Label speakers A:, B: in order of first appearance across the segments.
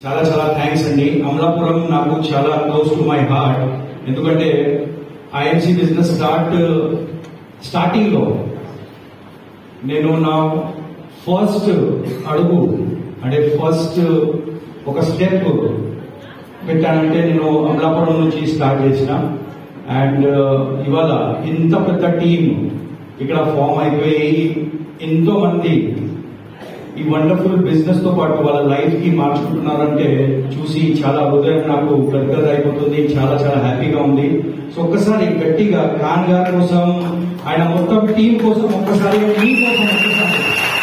A: చాలా చాలా థ్యాంక్స్ అండి అమలాపురం నాకు చాలా క్లోజ్ టు మై హార్ట్ ఎందుకంటే ఐఎంసీ బిజినెస్ స్టార్ట్ స్టార్టింగ్ లో నేను నా ఫస్ట్ అడుగు అంటే ఫస్ట్ ఒక స్టెప్ పెట్టానంటే నేను అమలాపురం నుంచి స్టార్ట్ చేసిన అండ్ ఇవాళ ఇంత పెద్ద టీం ఇక్కడ ఫామ్ అయిపోయి ఎంతో మంది ఈ వండర్ఫుల్ బిజినెస్ తో పాటు వాళ్ళ లైఫ్ కి మార్చుకుంటున్నారంటే చూసి చాలా హృదయం నాకు గద్గద అయిపోతుంది చాలా చాలా హ్యాపీగా ఉంది సో ఒక్కసారి గట్టిగా ఖాన్ గారి కోసం ఆయన మొత్తం టీం కోసం ఒక్కసారి మీ కోసం ఒక్కసారి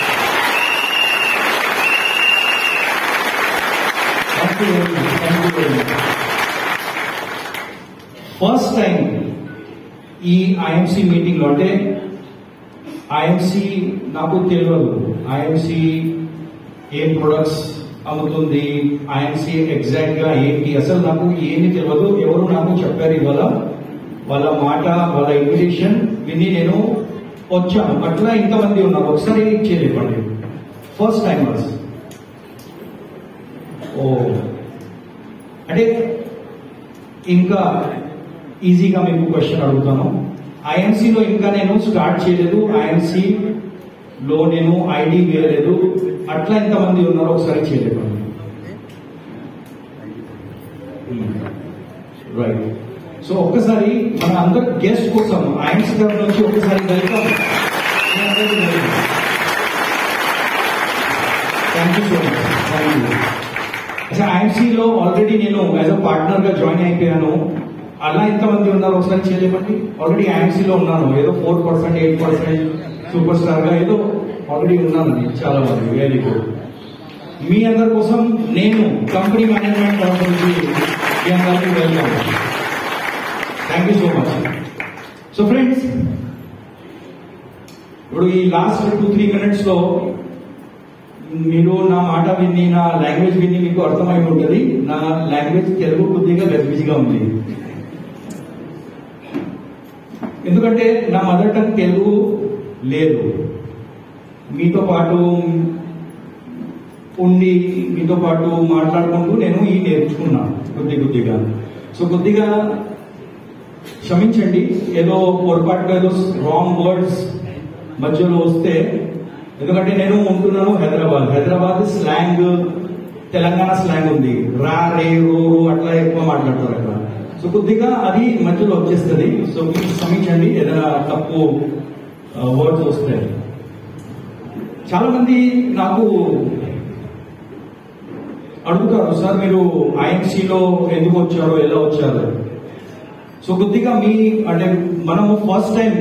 A: Thank you very much. Thank you very much. First time ఈ ఐఎంసీ మీటింగ్ లో అంటే ఐఎంసీ నాకు తెలియదు ఐఎంసీ ఏం ప్రొడక్ట్స్ అమ్ముతుంది ఐఎంసీ ఎగ్జాక్ట్ గా ఏంటి అసలు నాకు ఏమీ తెలియదు ఎవరు నాకు చెప్పారు ఇవాళ వాళ్ళ మాట వాళ్ళ ఇన్విటేషన్ విని నేను వచ్చాను అట్లా ఇంతమంది ఉన్నారు ఒకసారి చేయలేపండి ఫస్ట్ టైమర్స్ ఓ అంటే ఇంకా ఈజీగా మీకు క్వశ్చన్ అడుగుతాను ఐఎన్సీలో ఇంకా నేను స్టార్ట్ చేయలేదు ఐఎన్సీ లో నేను ఐడి వేయలేదు అట్లా ఎంతమంది ఉన్నారో ఒకసారి చేయలేదు రైట్ సో ఒక్కసారి మన అందరు గెస్ట్ కోసం ఐఎన్సీ తరఫు నుంచి ఒకసారి welcome thank you so much thank you అచ్చా ఐఎన్సీలో ఆల్రెడీ నేను యాజ్ అ పార్ట్నర్ గా జాయిన్ అయిపోయాను అలా ఎంతమంది ఉన్నారు ఒకసారి చేయలేమండి ఆల్రెడీ ఐఎన్సీలో ఉన్నాను ఏదో four percent eight percent super star గా ఏదో ఆల్రెడీ ఉన్నానండి చాలా మంది వెరీ గుడ్ మీ అందరి కోసం నేను కంపెనీ మేనేజ్మెంట్ తరఫు నుంచి మీ అందరికీ welcome thank you so much so friends ఇప్పుడు ఈ లాస్ట్ టూ త్రీ మినిట్స్ లో మీరు నా మాట విని నా లాంగ్వేజ్ విని మీకు అర్థమై ఉంటుంది నా లాంగ్వేజ్ తెలుగు కొద్దిగా గజిబిజిగా ఉంది ఎందుకంటే నా మదర్ టంగ్ తెలుగు లేదు మీతో పాటు ఉండి మీతో పాటు మాట్లాడుకుంటూ నేను ఈ నేర్చుకున్నా కొద్ది కొద్దిగా సో కొద్దిగా క్షమించండి ఏదో పొరపాటుగా ఏదో రాంగ్ వర్డ్స్ మధ్యలో వస్తే ఎందుకంటే నేను ఉంటున్నాను హైదరాబాద్ హైదరాబాద్ స్లాంగ్ తెలంగాణ స్లాంగ్ ఉంది రా రే రో రో అట్లా ఎక్కువ మాట్లాడతారు అక్కడ సో కొద్దిగా అది మధ్యలో వచ్చేస్తుంది సో మీరు క్షమించండి ఏదైనా తప్పు వర్డ్స్ వస్తాయి చాలా మంది నాకు అడుగుతారు సార్ మీరు ఐఎన్సీలో ఎందుకు వచ్చారో ఎలా వచ్చారు సో కొద్దిగా మీ అంటే మనము ఫస్ట్ టైం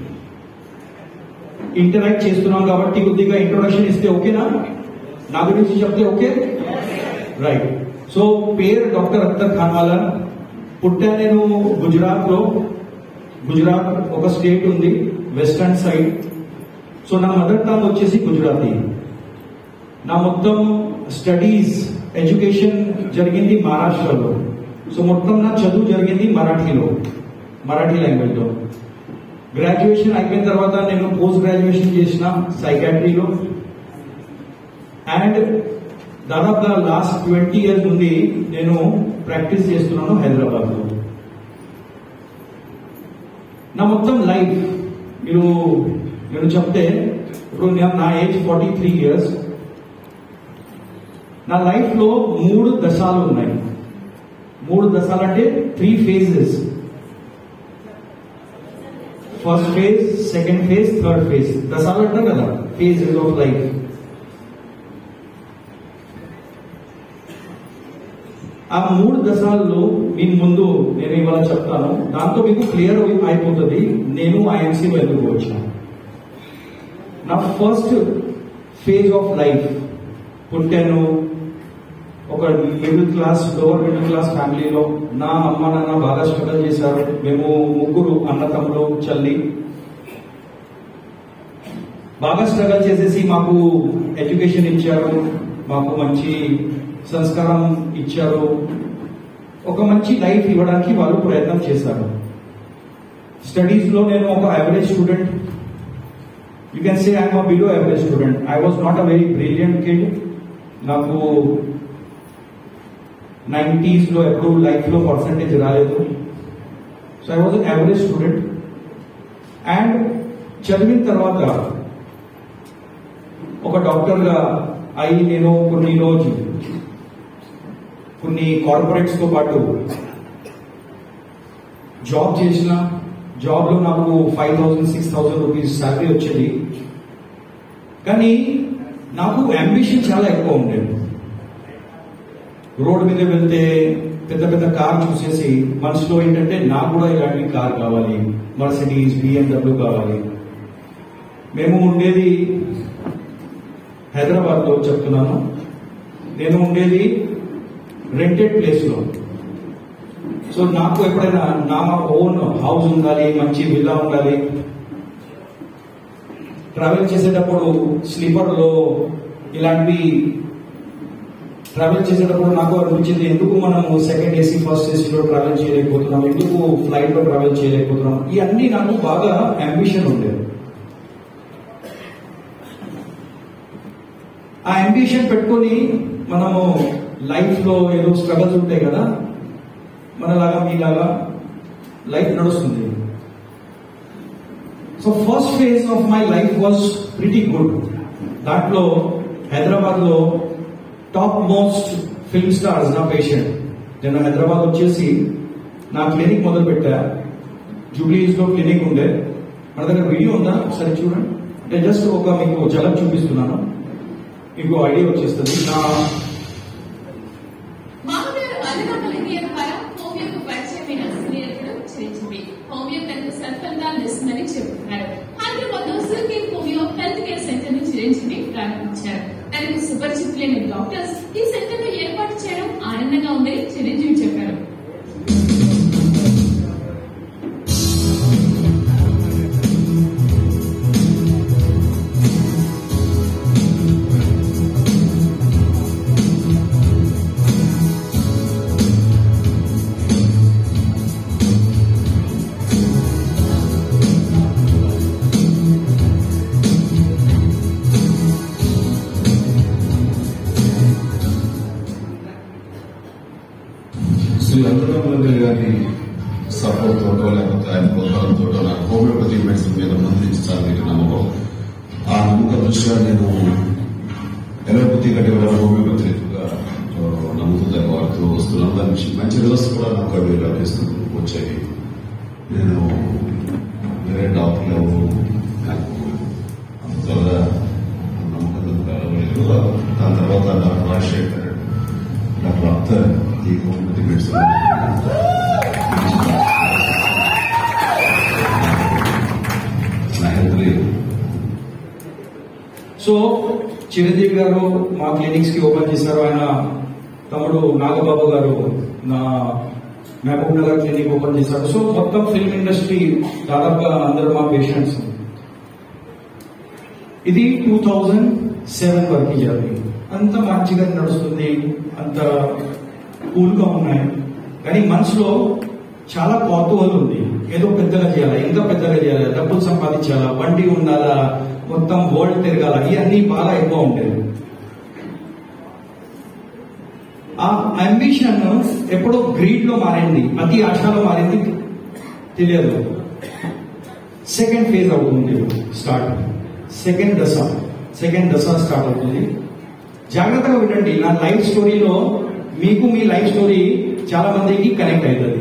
A: ఇంటరాక్ట్ చేస్తున్నాం కాబట్టి కొద్దిగా ఇంట్రొడక్షన్ ఇస్తే ఓకేనా నా గురించి చెప్తే ఓకే రైట్ సో పేరు డాక్టర్ అఖ్తర్ ఖాన్వాలా పుట్టా నేను గుజరాత్ లో గుజరాత్ ఒక స్టేట్ ఉంది వెస్టర్న్ సైడ్ సో నా మదర్ టంగ్ వచ్చేసి గుజరాతీ నా మొత్తం స్టడీస్ ఎడ్యుకేషన్ జరిగింది మహారాష్ట్రలో సో మొత్తం నా చదువు జరిగింది మరాఠీలో మరాఠీ లాంగ్వేజ్ లో గ్రాడ్యుయేషన్ అయిపోయిన తర్వాత నేను పోస్ట్ గ్రాడ్యుయేషన్ చేసిన సైకాట్రీలో అండ్ దాదాపుగా లాస్ట్ ట్వంటీ ఇయర్స్ నుండి నేను ప్రాక్టీస్ చేస్తున్నాను హైదరాబాద్ లో నా మొత్తం లైఫ్ మీరు నేను చెప్తే ఇప్పుడు నేను నా ఏజ్ ఫార్టీ త్రీ ఇయర్స్ నా లైఫ్ లో మూడు దశాలు ఉన్నాయి మూడు దశాలు అంటే three phases first phase second phase third phase దశాలు అంటారు కదా ఫేజ్ ఆఫ్ లైఫ్ ఆ మూడు దశల్లో మీ ముందు నేను ఇవాళ చెప్తాను దాంతో మీకు క్లియర్ అయిపోతుంది నేను ఐఎన్సీలో ఎందుకు వచ్చాను నా ఫస్ట్ ఫేజ్ ఆఫ్ లైఫ్ పుట్టాను ఒక middle class lower middle class ఫ్యామిలీలో నా అమ్మ నాన్న బాగా స్ట్రగల్ చేశారు మేము ముగ్గురు అన్నతమ్ములు చల్లి బాగా స్ట్రగల్ చేసేసి మాకు ఎడ్యుకేషన్ ఇచ్చారు మాకు మంచి సంస్కారం ఇచ్చారు ఒక మంచి లైఫ్ ఇవ్వడానికి వాళ్ళు ప్రయత్నం చేశారు స్టడీస్ లో నేను ఒక average student you can say I'm a below average student I was not a very brilliant kid నాకు నైంటీస్ లో ఎప్పుడు లైఫ్ లో పర్సంటేజ్ రాలేదు so I was average student and చదివిన తర్వాత ఒక డాక్టర్ గా అయి నేను కొన్ని రోజు కొన్ని కార్పొరేట్స్ తో పాటు జాబ్ చేసిన జాబ్ లో నాకు five thousand six thousand rupees salary వచ్చేది కానీ నాకు అంబిషన్ చాలా ఎక్కువ ఉండేది రోడ్ మీద వెళ్తే పెద్ద పెద్ద కార్ చూసేసి మనసులో ఏంటంటే నాకు కూడా ఇలాంటి కార్ కావాలి మర్సిడీస్ బిఎండబ్ల్యూ కావాలి మేము ఉండేది హైదరాబాద్ లో చెప్తున్నాను నేను ఉండేది రెంటెడ్ ప్లేస్ లో సో నాకు ఎప్పుడైనా నా ఓన్ హౌస్ ఉండాలి మంచి విల్లా ఉండాలి ట్రావెల్ చేసేటప్పుడు స్లీపర్ లో ఇలాంటి ట్రావెల్ చేసేటప్పుడు నాకు అనిపించింది ఎందుకు మనం సెకండ్ ఏసీ ఫస్ట్ ఏసీలో ట్రావెల్ చేయలేకపోతున్నాం ఎందుకు ఫ్లైట్ లో ట్రావెల్ చేయలేకపోతున్నాం ఇవన్నీ నాకు బాగా అంబిషన్ ఉండేది ఆ అంబిషన్ పెట్టుకొని మనము లైఫ్ లో ఏదో స్ట్రగల్స్ ఉంటాయి కదా మనలాగా మీలాగా లైఫ్ నడుస్తుంది so first phase of my life was pretty good దాంట్లో హైదరాబాద్ లో టాప్ మోస్ట్ ఫిల్మ్ స్టార్స్ నా పేషెంట్ నేను హైదరాబాద్ వచ్చేసి నా క్లినిక్ మొదలు పెట్టా జూబ్లీస్ లో క్లినిక్ ఉండే మన దగ్గర వీడియో ఉందా ఒకసారి చూడండి అంటే జస్ట్ ఒక మీకు జలం చూపిస్తున్నాను మీకు ఐడియా వచ్చేస్తుంది నా
B: మామగారు అన్నదమ్ముల ఇండియా ద్వారా హోమియోకు పరిచయమైన సీనియర్లు చిరంజీవి హోమియో తనకు సత్ఫలితాలు ఇస్తుందని చెబుతున్నారు హైదరాబాద్ లో Silkin homeo health care centre ను చిరంజీవి ప్రారంభించారు తనకు సుపరిచితులైన డాక్టర్స్ ఈ సెంటర్ ను ఏర్పాటు చేయడం ఆనందంగా ఉందని చిరంజీవి చెప్పారు
C: శ్రీ అమృతమంగళి గారి సపోర్ట్ తోటో లేకపోతే ఆయన ప్రోత్సాహంతో నాకు హోమియోపతి మెడిసిన్ మీద మంత్రించాలని నమ్మకం ఆ నమ్మకం దృష్ట్యా నేను ఎలోపతి కంటే కూడా హోమియోపతి ఎక్కువగా ఆ, నమ్ముతుంది వాడుతూ వస్తున్నాను దాని నుంచి మంచి రిజల్ట్స్ కూడా నాకు అవి లభిస్తూ వచ్చాయి నేను వేరే డాక్టర్లు ఎవరు నాకు అంత త్వరగా నమ్మకం కలగలేదు దాని తర్వాత డాక్టర్ రాజశేఖర్ డాక్టర్ అఖ్తర్ ఈ హోమియోపతి మెడిసిన్ నా హెల్త్
A: సో చిరంజీవి గారు మా క్లినిక్స్ కి ఓపెన్ చేశారు ఆయన తమ్ముడు నాగబాబు గారు నా మహబూబ్ నగర్ క్లినిక్ ఓపెన్ చేశారు సో మొత్తం ఫిల్మ్ ఇండస్ట్రీ దాదాపుగా అందరూ మా పేషెంట్స్ ఇది టూ థౌజండ్ సెవెన్ వరకు జరిగింది అంత మంచిగా నడుస్తుంది అంత కూల్ గా ఉన్నాయి కానీ మనసులో చాలా కౌతూహలం ఉంది ఏదో పెద్దగా చేయాలా ఇంకా పెద్దగా చేయాలా డబ్బులు సంపాదించాలా బండి ఉండాలా మొత్తం వరల్డ్ తిరగాల ఇవన్నీ బాగా ఎక్కువ ఉండేది ఆ అంబిషన్ ఎప్పుడో గ్రీడ్ లో మారింది అతి ఆశలో మారింది తెలియదు సెకండ్ ఫేజ్ అవుతుంది స్టార్ట్ సెకండ్ దశ సెకండ్ దశ స్టార్ట్ అవుతుంది జాగ్రత్తగా వినండి నా లైఫ్ స్టోరీలో మీకు మీ లైఫ్ స్టోరీ చాలా మందికి కనెక్ట్ అవుతుంది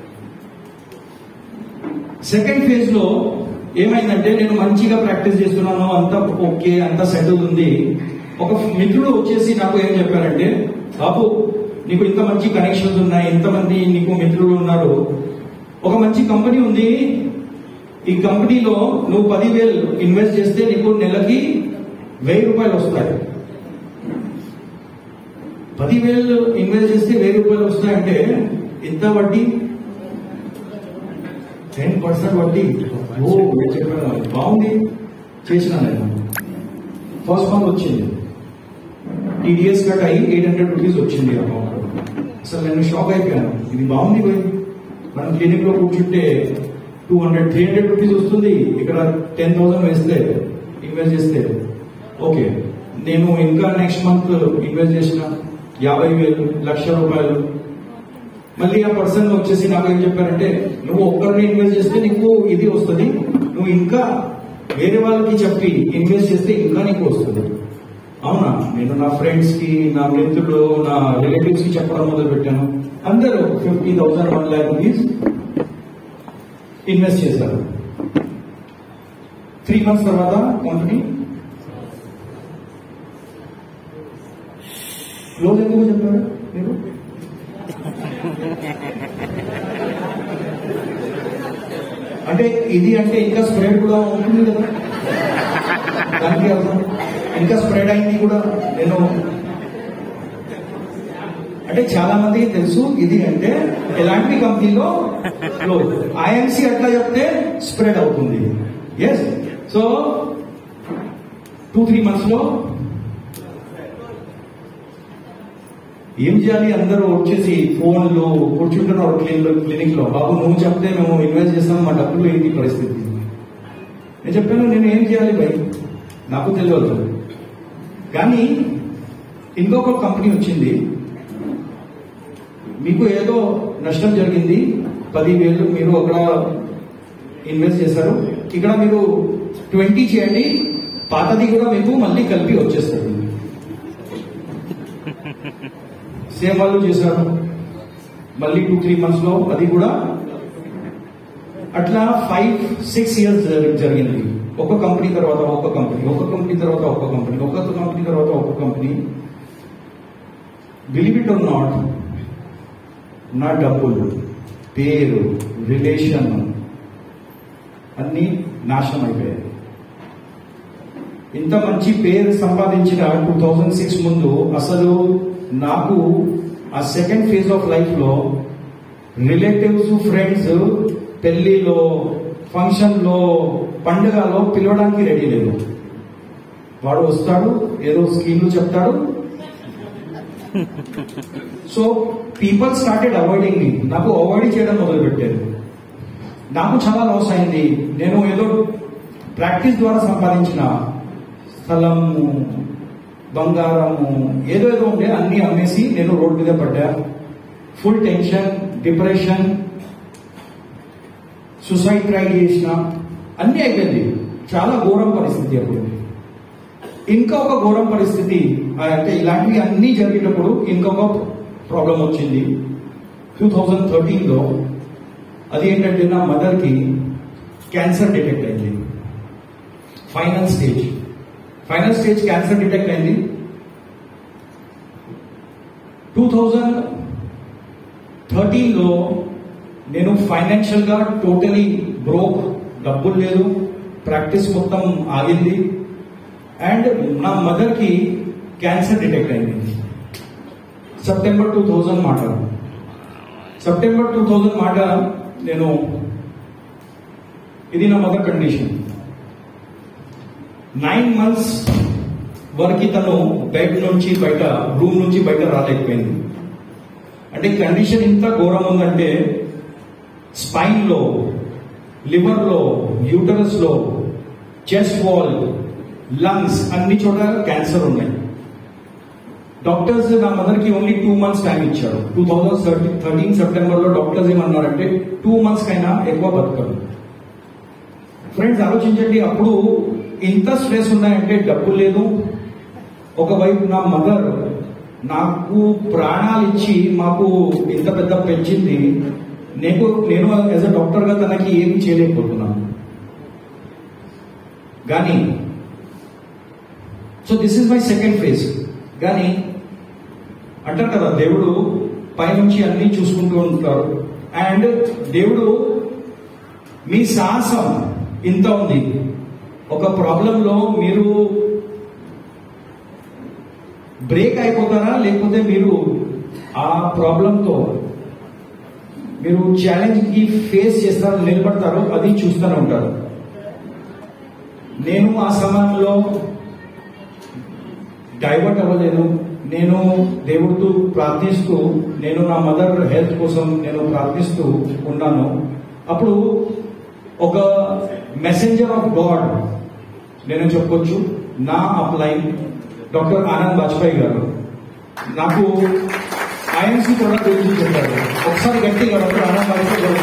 A: సెకండ్ ఫేజ్ లో ఏమైందంటే నేను మంచిగా ప్రాక్టీస్ చేస్తున్నాను అంతా ఓకే అంతా సెటిల్ ఉంది ఒక మిత్రుడు వచ్చేసి నాకు ఏం చెప్పారంటే బాబు నీకు ఇంత మంచి కనెక్షన్స్ ఉన్నాయి ఇంతమంది నీకు మిత్రులు ఉన్నారు ఒక మంచి కంపెనీ ఉంది ఈ కంపెనీలో నువ్వు పదివేలు ఇన్వెస్ట్ చేస్తే నీకు నెలకి వెయ్యి రూపాయలు వస్తాయి పదివేలు ఇన్వెస్ట్ చేస్తే వెయ్యి రూపాయలు వస్తాయంటే ఎంత వడ్డీ టెన్ పర్సెంట్ వడ్డీ ఓ నేను చెప్పాను బాగుంది చేసిన నేను ఫస్ట్ మంత్ వచ్చింది టీడీఎస్ కట్ అయ్యి ఎయిట్ హండ్రెడ్ రూపీస్ వచ్చింది అకౌంట్ అసలు నేను షాక్ అయిపోయాను ఇది బాగుంది పోయి మనం క్లినిక్ లో కూర్చుంటే two hundred three hundred rupees వస్తుంది ఇక్కడ టెన్ థౌసండ్ వేస్తే ఇన్వెస్ట్ చేస్తే ఓకే నేను ఇంకా నెక్స్ట్ మంత్ ఇన్వెస్ట్ చేసిన యాభై వేలు లక్ష రూపాయలు మళ్ళీ ఆ పర్సన్ వచ్చేసి నాకు ఏం చెప్పారంటే నువ్వు ఒక్కరిని ఇన్వెస్ట్ చేస్తే నీకు ఇది వస్తుంది నువ్వు ఇంకా వేరే వాళ్ళకి చెప్పి ఇన్వెస్ట్ చేస్తే ఇంకా నీకు వస్తుంది అవునా నేను నా ఫ్రెండ్స్ కి నా మిత్రులు నా రిలేటివ్స్ కి చెప్పడం మొదలు పెట్టాను అందరూ fifty thousand one lakh rupees invest చేశారు త్రీ మంత్స్ తర్వాత కంపెనీ క్లోజ్ ఎందుకు చెప్పారు మీరు అంటే ఇది అంటే ఇంకా స్ప్రెడ్ కూడా ఉంటుంది కదా దానికి అర్థం ఇంకా స్ప్రెడ్ అయింది కూడా నేను అంటే చాలా మందికి తెలుసు ఇది అంటే ఎలాంటి కంపెనీలో క్లోజ్ ఐఎన్సి అట్లా చెప్తే స్ప్రెడ్ అవుతుంది yes so two three months లో ఏం చేయాలి అందరూ వచ్చేసి ఫోన్లు కూర్చుంటున్నారు క్లినిక్ క్లినిక్ లో బాబు నువ్వు చెప్తే మేము ఇన్వెస్ట్ చేస్తాం మా డబ్బులు ఏంటి పరిస్థితి నేను చెప్పాను నేను ఏం చేయాలి భయ్ నాకు తెలియదు కానీ ఇంకొక కంపెనీ వచ్చింది మీకు ఏదో నష్టం జరిగింది పదివేలు మీరు అక్కడ ఇన్వెస్ట్ చేశారు ఇక్కడ మీరు ట్వంటీ చేయండి పాతది కూడా మీకు మళ్ళీ కలిపి వచ్చేస్తుంది సేమ్ వాళ్ళు చేశారు మళ్ళీ టూ త్రీ మంత్స్ లో అది కూడా అట్లా ఫైవ్ సిక్స్ ఇయర్స్ జరిగింది ఒక కంపెనీ తర్వాత ఒక కంపెనీ ఒక కంపెనీ తర్వాత ఒక కంపెనీ ఒక కంపెనీ తర్వాత ఒక company believe it or not నా డబ్బులు పేరు రిలేషన్ అన్ని నాశనం అయిపోయాయి ఇంత మంచి పేరు సంపాదించిన టూ థౌజండ్ సిక్స్ ముందు అసలు నాకు ఆ సెకండ్ ఫేజ్ ఆఫ్ లైఫ్ లో రిలేటివ్స్ ఫ్రెండ్స్ పెళ్లిలో ఫంక్షన్ లో పండుగలో పిలవడానికి రెడీ లేదు వాడు వస్తాడు ఏదో స్కీమ్లు చెప్తాడు so people started avoiding me నాకు అవాయిడ్ చేయడం మొదలు పెట్టారు నాకు చాలా లాస్ అయింది నేను ఏదో ప్రాక్టీస్ ద్వారా సంపాదించిన స్థలము బంగారము ఏదో ఏదో ఉండే అన్ని అమ్మేసి నేను రోడ్ మీద పడ్డా full tension depression suicide try చేసిన అన్ని అయిపోయింది చాలా ఘోరం పరిస్థితి అప్పుడు ఇంకా ఒక ఘోరం పరిస్థితి అంటే ఇలాంటివి అన్ని జరిగేటప్పుడు ఇంకొక ప్రాబ్లం వచ్చింది టూ థౌజండ్ థర్టీన్లో అది ఏంటంటే నా మదర్కి క్యాన్సర్ డిటెక్ట్ అయింది final stage final stage cancer detect అయింది టూ థౌజండ్ థర్టీన్లో నేను ఫైనాన్షియల్ గా టోటలీ బ్రోక్ డబ్బులు లేదు ప్రాక్టీస్ మొత్తం ఆగింది అండ్ నా మదర్ కి క్యాన్సర్ డిటెక్ట్ అయింది సెప్టెంబర్ టూ థౌజండ్ మాట సెప్టెంబర్ టూ థౌజండ్ మాట నేను ఇది నా మదర్ కండిషన్ నైన్ మంత్స్ వరకు తను బెడ్ నుంచి బయట రూమ్ నుంచి బయట రాలేకపోయింది అంటే కండిషన్ ఇంత ఘోరం ఉందంటే స్పైన్ లో లివర్ లో యూటరస్ లో చెస్ట్ వాల్ లంగ్స్ అన్ని చోట క్యాన్సర్ ఉన్నాయి డాక్టర్స్ నా మదర్ కి ఓన్లీ టూ మంత్స్ టైం ఇచ్చారు టూ థౌజండ్ థర్టీన్ సెప్టెంబర్ లో డాక్టర్స్ ఏమన్నారంటే టూ మంత్స్ కైనా ఎక్కువ బతకదు ఫ్రెండ్స్ ఆలోచించండి అప్పుడు ఇంత స్ట్రెస్ ఉన్నాయంటే డబ్బు లేదు ఒకవైపు నా మదర్ నాకు ప్రాణాలు ఇచ్చి మాకు ఇంత పెద్ద పెంచింది నేను నేను యాజ్ అ డాక్టర్ గా తనకి ఏమి చేయలేకపోతున్నాను కానీ so this is my second phase కానీ అంటారు కదా దేవుడు పైనుంచి అన్ని చూసుకుంటూ ఉంటారు అండ్ దేవుడు మీ సాహసం ఇంత ఉంది ఒక ప్రాబ్లంలో మీరు బ్రేక్ అయిపోతారా లేకపోతే మీరు ఆ ప్రాబ్లంతో మీరు ఛాలెంజ్ కి ఫేస్ చేస్తారు నిలబడతారు అది చూస్తూనే ఉంటారు నేను ఆ సమయంలో డైవర్ట్ అవ్వలేదు నేను దేవుడితో ప్రార్థిస్తూ నేను నా మదర్ హెల్త్ కోసం నేను ప్రార్థిస్తూ ఉన్నాను అప్పుడు ఒక మెసెంజర్ ఆఫ్ గాడ్ నేను చెప్పొచ్చు నా అప్లైన్ డాక్టర్ ఆనంద్ వాజ్పేయి గారు నాకు ఐఎన్సీ ప్రొడక్ట్ గురించి చెప్పారు ఒకసారి గట్టిగా ఆనందాలు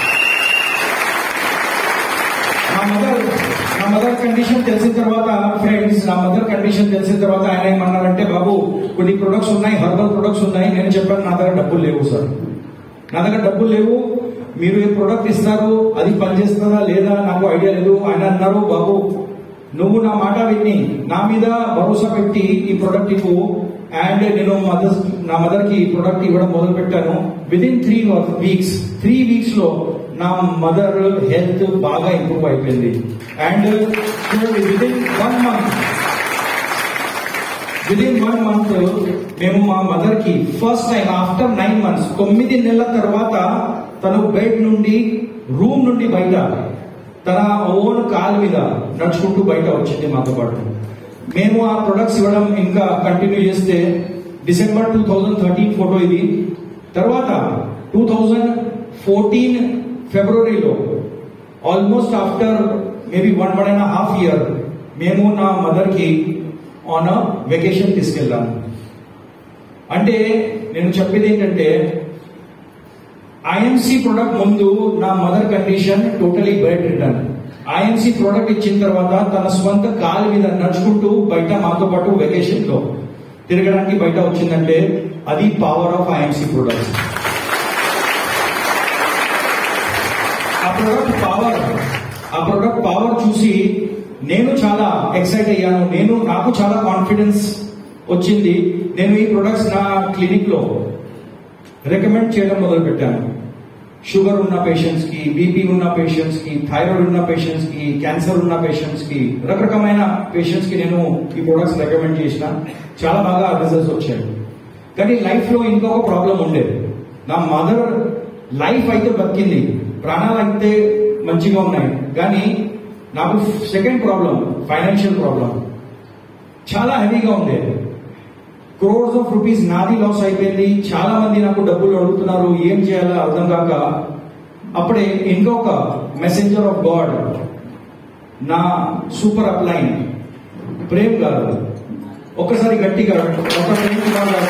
A: నా మదర్ నా మదర్ కండిషన్ తెలిసిన తర్వాత ఫ్రెండ్స్ నా మదర్ కండిషన్ తెలిసిన తర్వాత ఆయన ఏమన్నారంటే బాబు కొన్ని ప్రొడక్ట్స్ ఉన్నాయి హర్బల్ ప్రొడక్ట్స్ ఉన్నాయి నేను చెప్పాను నా దగ్గర డబ్బులు లేవు సార్ నా దగ్గర డబ్బులు లేవు మీరు ఏ ప్రొడక్ట్ ఇస్తారు అది పనిచేస్తుందా లేదా నాకు ఐడియా లేదు ఆయన అన్నారు బాబు నువ్వు నా మాట విని నా మీద భరోసా పెట్టి ఈ ప్రొడక్ట్ ఇవ్వు అండ్ నేను మదర్ నా మదర్ కి ఈ ప్రొడక్ట్ ఇవ్వడం మొదలు పెట్టాను with in three weeks three weeks లో నా మదర్ హెల్త్ బాగా ఇంప్రూవ్ అయిపోయింది and within one month within one month మేము మా మదర్ కి first time after nine months తొమ్మిది నెలల తర్వాత తను బెడ్ నుండి రూమ్ నుండి బయట తన ఓన్ కాల్ మీద నడుచుకుంటూ బయట వచ్చింది మాతో పాటు మేము ఆ ప్రొడక్ట్స్ ఇవ్వడం ఇంకా కంటిన్యూ చేస్తే December two thousand thirteen photo ఇది తర్వాత టూ థౌజండ్ ఫోర్టీన్ ఫిబ్రవరిలో almost after maybe one one and half year మేము నా మదర్ కి ఆన్ వెకేషన్ తీసుకెళ్ళాము అంటే నేను చెప్పేది ఏంటంటే ఐఎంసీ ప్రొడక్ట్ ముందు నా mother condition totally bedridden IMC product ఇచ్చిన తర్వాత తన స్వంత కాలు మీద నడుచుకుంటూ బయట మాతో పాటు వెకేషన్ లో తిరగడానికి బయట వచ్చిందంటే అది పవర్ ఆఫ్ ఐఎంసీ ప్రొడక్ట్స్ ఆ ప్రొడక్ట్ పవర్ ఆ ప్రొడక్ట్ పవర్ చూసి నేను చాలా ఎక్సైట్ అయ్యాను నేను నాకు చాలా కాన్ఫిడెన్స్ వచ్చింది నేను ఈ ప్రొడక్ట్స్ నా క్లినిక్ లో రికమెండ్ చేయడం మొదలు పెట్టాను షుగర్ ఉన్న పేషెంట్స్ కి బీపీ ఉన్న పేషెంట్స్ కి థైరాయిడ్ ఉన్న పేషెంట్స్ కి క్యాన్సర్ ఉన్న పేషెంట్స్ కి రకరకమైన పేషెంట్స్ కి నేను ఈ ప్రొడక్ట్స్ రికమెండ్ చేసిన చాలా బాగా రిజల్ట్స్ వచ్చాయి కానీ లైఫ్ లో ఇంకొక ప్రాబ్లం ఉండేది నా మదర్ లైఫ్ అయితే బతికింది ప్రాణాలు అయితే మంచిగా ఉన్నాయి కానీ నాకు సెకండ్ ప్రాబ్లం ఫైనాన్షియల్ ప్రాబ్లం చాలా హెవీగా ఉండేది క్రోర్స్ ఆఫ్ రూపీస్ నాది లాస్ అయిపోయింది చాలా మంది నాకు డబ్బులు అడుగుతున్నారు ఏం చేయాలో అర్థం కాక అప్పుడే ఇంకొక మెసెంజర్ ఆఫ్ గాడ్ నా సూపర్ అప్లైన్ ప్రేమ్ గారు ఒక్కసారి గట్టిగా ఒక ప్రేమ్ కుమార్ గారు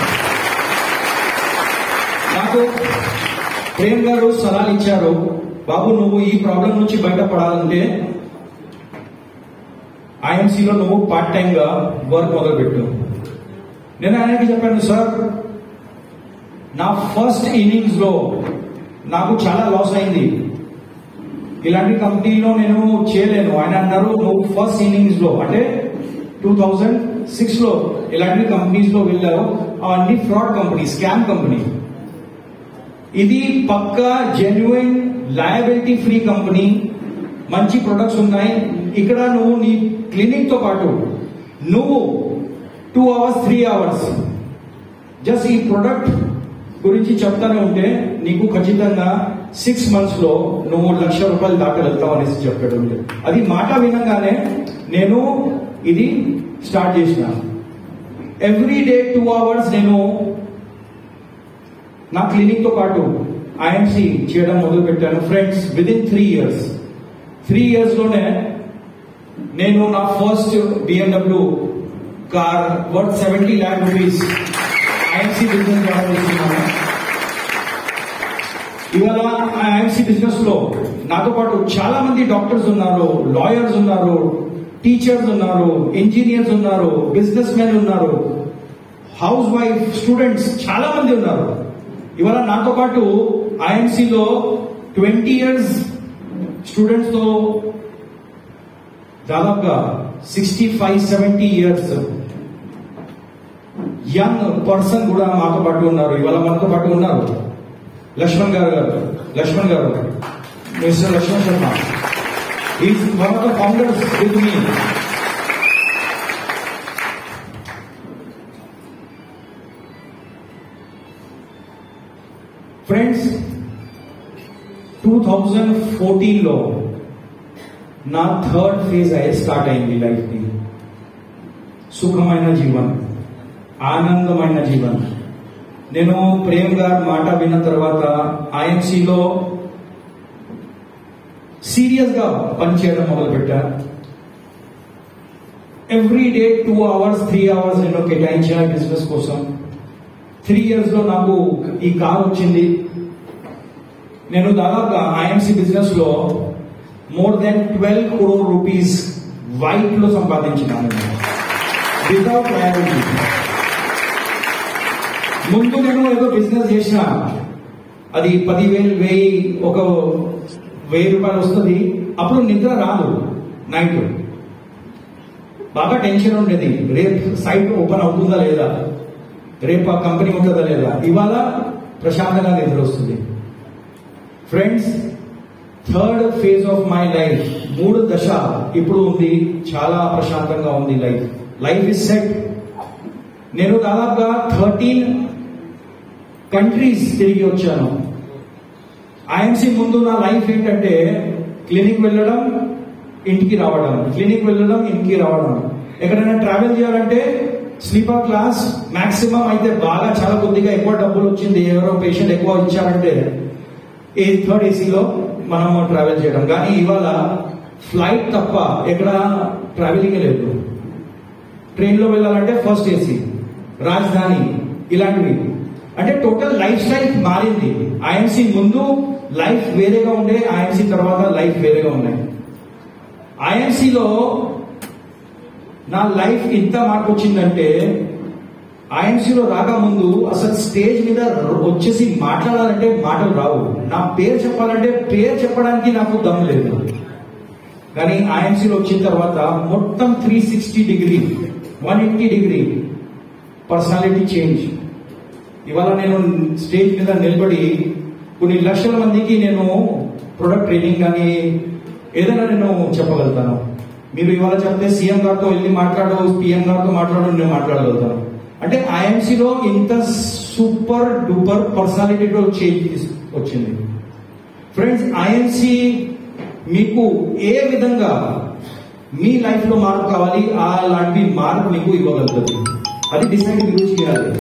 A: నాకు ప్రేమ్ గారు సలహాలు ఇచ్చారు బాబు నువ్వు ఈ ప్రాబ్లం నుంచి బయటపడాలంటే ఐఎంసీలో నువ్వు పార్ట్ టైం గా వర్క్ మొదలుపెట్టు నేను ఆయనకి చెప్పాను సార్ నా ఫస్ట్ ఇన్నింగ్స్ లో నాకు చాలా లాస్ అయింది ఇలాంటి కంపెనీలో నేను చేయలేను ఆయన అన్నారు నువ్వు ఫస్ట్ ఇన్నింగ్స్ లో అంటే టూ థౌజండ్ సిక్స్ లో ఇలాంటి కంపెనీస్ లో వెళ్ళావు అన్ని ఫ్రాడ్ కంపెనీ స్కామ్ కంపెనీ ఇది పక్కా జెన్యున్ లయబిలిటీ ఫ్రీ కంపెనీ మంచి ప్రొడక్ట్స్ ఉన్నాయి ఇక్కడ నువ్వు నీ క్లినిక్ తో పాటు నువ్వు two hours three hours just ఈ ప్రొడక్ట్ గురించి చెప్తానే ఉంటే నీకు ఖచ్చితంగా సిక్స్ మంత్స్ లో నువ్వు లక్ష రూపాయలు దాకా వెళ్తావు అనేసి చెప్పాడు ఉంది. అది మాట వినగానే నేను ఇది స్టార్ట్ చేసిన ఎవ్రీ డే టూ అవర్స్ నేను నా క్లినిక్ తో పాటు ఐఎంసీ చేయడం మొదలు పెట్టాను friends with in three years three years లోనే నేను నా first BMW car worth seventy lakh rupees IMC business ద్వారా తీసుకున్నాను ఇవాళ ఐఎంసీ బిజినెస్ లో నాతో పాటు చాలా మంది డాక్టర్స్ ఉన్నారు లాయర్స్ ఉన్నారు టీచర్స్ ఉన్నారు ఇంజనీర్స్ ఉన్నారు బిజినెస్ మెన్ ఉన్నారు హౌస్ వైఫ్ స్టూడెంట్స్ చాలా మంది ఉన్నారు ఇవాళ నాతో పాటు ఐఎంసీలో ట్వంటీ ఇయర్స్ స్టూడెంట్స్ తో దాదాపుగా sixty five seventy years young person కూడా మాతో పాటు ఉన్నారు ఇవాళ మనతో పాటు ఉన్నారు లక్ష్మణ్ గారు గారు లక్ష్మణ్ గారు mister Laxman Sharma is one of the founders with me friends two thousand fourteen లో నా థర్డ్ ఫేజ్ అయ్యే స్టార్ట్ అయింది లైఫ్ కి సుఖమైన జీవన్ ఆనందమైన జీవన్ నేను ప్రేమ్ గారి మాట విన్న తర్వాత ఐఎంసీలో సీరియస్ గా పనిచేయడం మొదలుపెట్టా every day two hours three hours నేను కేటాయించిన బిజినెస్ కోసం త్రీ ఇయర్స్ లో నాకు ఈ కార్ వచ్చింది నేను దాదాపుగా ఐఎంసి బిజినెస్ లో more than twelve crore rupees white లో సంపాదించినాను వితౌట్ రాయల్టీ ముందు నేను ఏదో బిజినెస్ చేసిన అది పదివేలు వెయ్యి ఒక వెయ్యి రూపాయలు వస్తుంది అప్పుడు నిద్ర రాదు నైట్ బాగా టెన్షన్ ఉండేది రేపు సైట్ ఓపెన్ అవుతుందా లేదా రేపు ఆ కంపెనీ ఉంటుందా లేదా ఇవాళ ప్రశాంతంగా నిద్ర వస్తుంది friends third phase of my life మూడు దశ ఇప్పుడు ఉంది చాలా ప్రశాంతంగా ఉంది లైఫ్ లైఫ్ ఇస్ సెట్ నేను దాదాపుగా థర్టీన్ కంట్రీస్ తిరిగి వచ్చాను ఐఎంసీ ముందు నా లైఫ్ ఏంటంటే క్లినిక్ వెళ్ళడం ఇంటికి రావడం క్లినిక్ వెళ్ళడం ఇంటికి రావడం ఎక్కడైనా ట్రావెల్ చేయాలంటే స్లీపర్ క్లాస్ మాక్సిమం అయితే బాగా చాలా కొద్దిగా ఎక్కువ డబ్బులు వచ్చింది ఎవరో పేషెంట్ ఎక్కువ ఇచ్చారంటే ఏ థర్డ్ ఏసీలో మనం ట్రావెల్ చేయడం కానీ ఇవాళ ఫ్లైట్ తప్ప ఎక్కడ ట్రావెలింగ్ లేదు ట్రైన్లో వెళ్ళాలంటే ఫస్ట్ ఏసీ రాజధాని ఇలాంటివి అంటే టోటల్ లైఫ్ స్టైల్ మారింది ఐఎంసీ ముందు లైఫ్ వేరేగా ఉండే ఐఎంసీ తర్వాత లైఫ్ వేరేగా ఉన్నాయి ఐఎంసీలో నా లైఫ్ ఇంత మార్పు వచ్చిందంటే ఐఎంసీలో రాకముందు అసలు స్టేజ్ మీద వచ్చేసి మాట్లాడాలంటే మాటలు రావు నా పేరు చెప్పాలంటే పేరు చెప్పడానికి నాకు దమ్ లేదు కానీ ఐఎంసీలో వచ్చిన తర్వాత మొత్తం three sixty degree one eighty degree personality change ఇవాళ నేను స్టేజ్ మీద నిలబడి కొన్ని లక్షల మందికి నేను ప్రొడక్ట్ ట్రైనింగ్ కానీ ఏదైనా నేను చెప్పగలుగుతాను మీరు ఇవాళ చెప్తే సీఎం గారితో వెళ్ళి మాట్లాడు పిఎం గారితో మాట్లాడు నేను మాట్లాడగలుగుతాను అంటే ఐఎంసీలో ఇంత సూపర్ డూపర్ పర్సనాలిటీలో చేంజ్ వచ్చింది ఫ్రెండ్స్ ఐఎంసీ మీకు ఏ విధంగా మీ లైఫ్ లో మార్పు కావాలి అలాంటి మార్పు మీకు ఇవ్వగలుగుతుంది అది డిసైడ్ మీరు చేయాలి